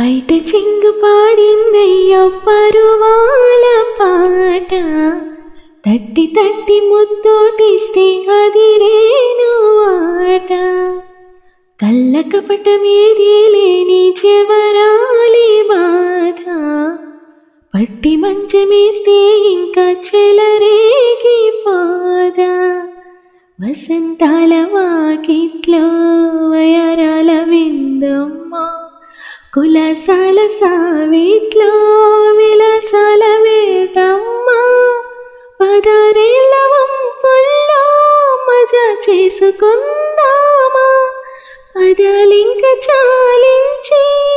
బయట చింగు పాడిందయ్యో పరువాల పాట తట్టి తట్టి ముద్దోటిస్తే అది రేణు ఆట కళ్ళ కపటమేది లేని చెవరాలి బాధ పట్టి మంచమేస్తే ఇంకా చెలరేగి పోద వసంతాల వాకిట్లో వయరాల విందమ్మ కులసాల సావిట్లో విలసాల వేటమ్మ పదరేళ్ళ వంపుల్లో మజా చేసుకుందామా పదాలింక చాలించి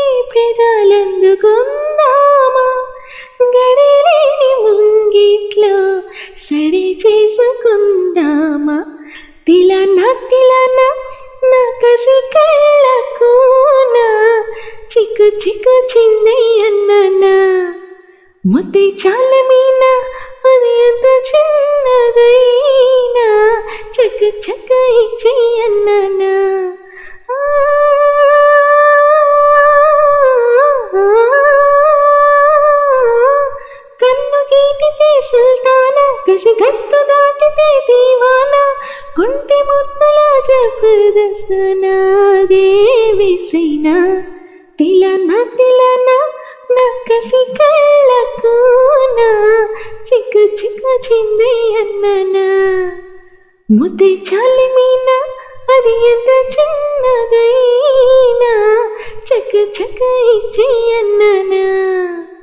పెదాలందుకుందామా గడిలేని ముంగిట్లో సడి చేసుకుందామా తిలన తిలన నా కసి కళ్ళకు నా చిక్కు చిక్కు చిందయ్యన్నా ముద్దే చాల మీన అది ఎంత చిన్నదైనా చక్క చక్క ఇచ్చేయన్నా కన్ను గీటితే సుల్తాన కసి గట్టు దాటితే దీవాన కుంటి ముద్దుల జబర్దస్తన దేవి సైనా తిలన తిలన నా కసి కళ్ళకు నా చిక్క చిక్క చిందే అన్ననా ముద్దే చాలి మీన అది ఎంత చిన్నదైనా చక్క చక్క ఇచ్చేయన్ననా